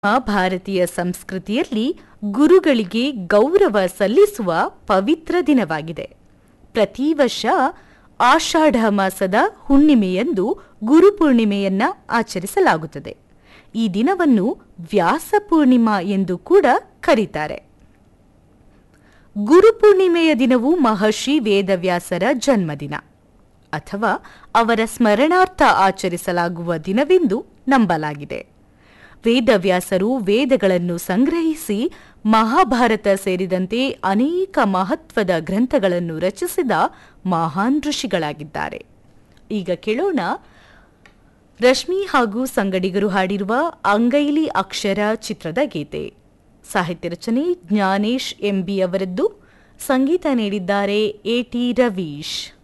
ಭಾರತೀಯ ಸಂಸ್ಕೃತಿಯಲ್ಲಿ ಗುರುಗಳಿಗೆ ಗೌರವ ಸಲ್ಲಿಸುವ ಪವಿತ್ರ ದಿನವಾಗಿದೆ ಪ್ರತಿ ವರ್ಷ ಆಷಾಢ ಮಾಸದ ಹುಣ್ಣಿಮೆಯಂದು ಗುರುಪೂರ್ಣಿಮೆಯನ್ನ ಆಚರಿಸಲಾಗುತ್ತದೆ ಈ ದಿನವನ್ನು ವ್ಯಾಸ ಪೂರ್ಣಿಮಾ ಎಂದು ಕೂಡ ಕರೀತಾರೆ ಗುರುಪೂರ್ಣಿಮೆಯ ದಿನವು ಮಹರ್ಷಿ ವೇದವ್ಯಾಸರ ಜನ್ಮದಿನ ಅಥವಾ ಅವರ ಸ್ಮರಣಾರ್ಥ ಆಚರಿಸಲಾಗುವ ದಿನವೆಂದು ನಂಬಲಾಗಿದೆ ವೇದವ್ಯಾಸರು ವೇದಗಳನ್ನು ಸಂಗ್ರಹಿಸಿ ಮಹಾಭಾರತ ಸೇರಿದಂತೆ ಅನೇಕ ಮಹತ್ವದ ಗ್ರಂಥಗಳನ್ನು ರಚಿಸಿದ ಮಹಾನ್ ಋಷಿಗಳಾಗಿದ್ದಾರೆ ಈಗ ಕೇಳೋಣ ರಶ್ಮಿ ಹಾಗೂ ಸಂಗಡಿಗರು ಹಾಡಿರುವ ಅಂಗೈಲಿ ಅಕ್ಷರ ಚಿತ್ರದ ಗೀತೆ ಸಾಹಿತ್ಯ ರಚನೆ ಜ್ಞಾನೇಶ್ ಎಂಬಿ ಅವರದ್ದು ಸಂಗೀತ ನೀಡಿದ್ದಾರೆ ಎ ಟಿ ರವೀಶ್